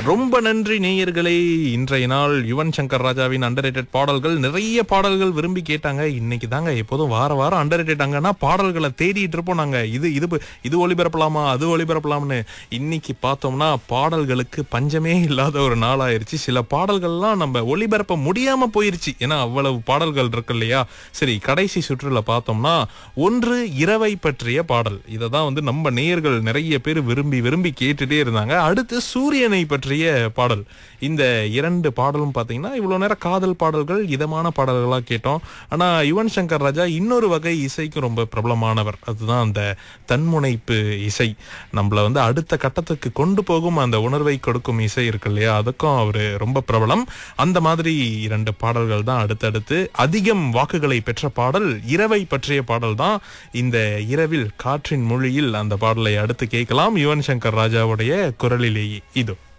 ரொம்ப நன்றி நேயர்களே இன்றைய நாள் யுவன் சங்கர் ராஜாவின் அண்டர் பாடல்கள் நிறைய பாடல்கள் விரும்பி கேட்டாங்க இன்னைக்கு தாங்க எப்போதும் வார வாரம் அண்டர் ரேட்டாங்கன்னா பாடல்களை தேடிட்டு இருப்போம் நாங்க இது இது ப- இது ஒளிபரப்பலாமா அது ஒளிபரப்பலாம்னு இன்னைக்கு பார்த்தோம்னா பாடல்களுக்கு பஞ்சமே இல்லாத ஒரு நாள் ஆயிருச்சு சில பாடல்கள்லாம் நம்ம ஒளிபரப்ப முடியாம போயிருச்சு ஏன்னா அவ்வளவு பாடல்கள் இருக்கு இல்லையா சரி கடைசி சுற்றுல பார்த்தோம்னா ஒன்று இரவை பற்றிய பாடல் இதை தான் வந்து நம்ம நேயர்கள் நிறைய பேர் விரும்பி விரும்பி கேட்டுட்டே இருந்தாங்க அடுத்து சூரியனை பற்றிய பாடல் இந்த இரண்டு பாடலும் பார்த்தீங்கன்னா இவ்வளோ நேரம் காதல் பாடல்கள் இதமான பாடல்களாக கேட்டோம் ஆனால் யுவன் சங்கர் ராஜா இன்னொரு வகை இசைக்கும் ரொம்ப பிரபலமானவர் அதுதான் அந்த தன்முனைப்பு இசை நம்மள வந்து அடுத்த கட்டத்துக்கு கொண்டு போகும் அந்த உணர்வை கொடுக்கும் இசை இருக்கு இல்லையா அதுக்கும் அவர் ரொம்ப பிரபலம் அந்த மாதிரி இரண்டு பாடல்கள் தான் அடுத்தடுத்து அதிகம் வாக்குகளை பெற்ற பாடல் இரவை பற்றிய பாடல் தான் இந்த இரவில் காற்றின் மொழியில் அந்த பாடலை அடுத்து கேட்கலாம் யுவன் சங்கர் ராஜாவுடைய குரலிலேயே இதோ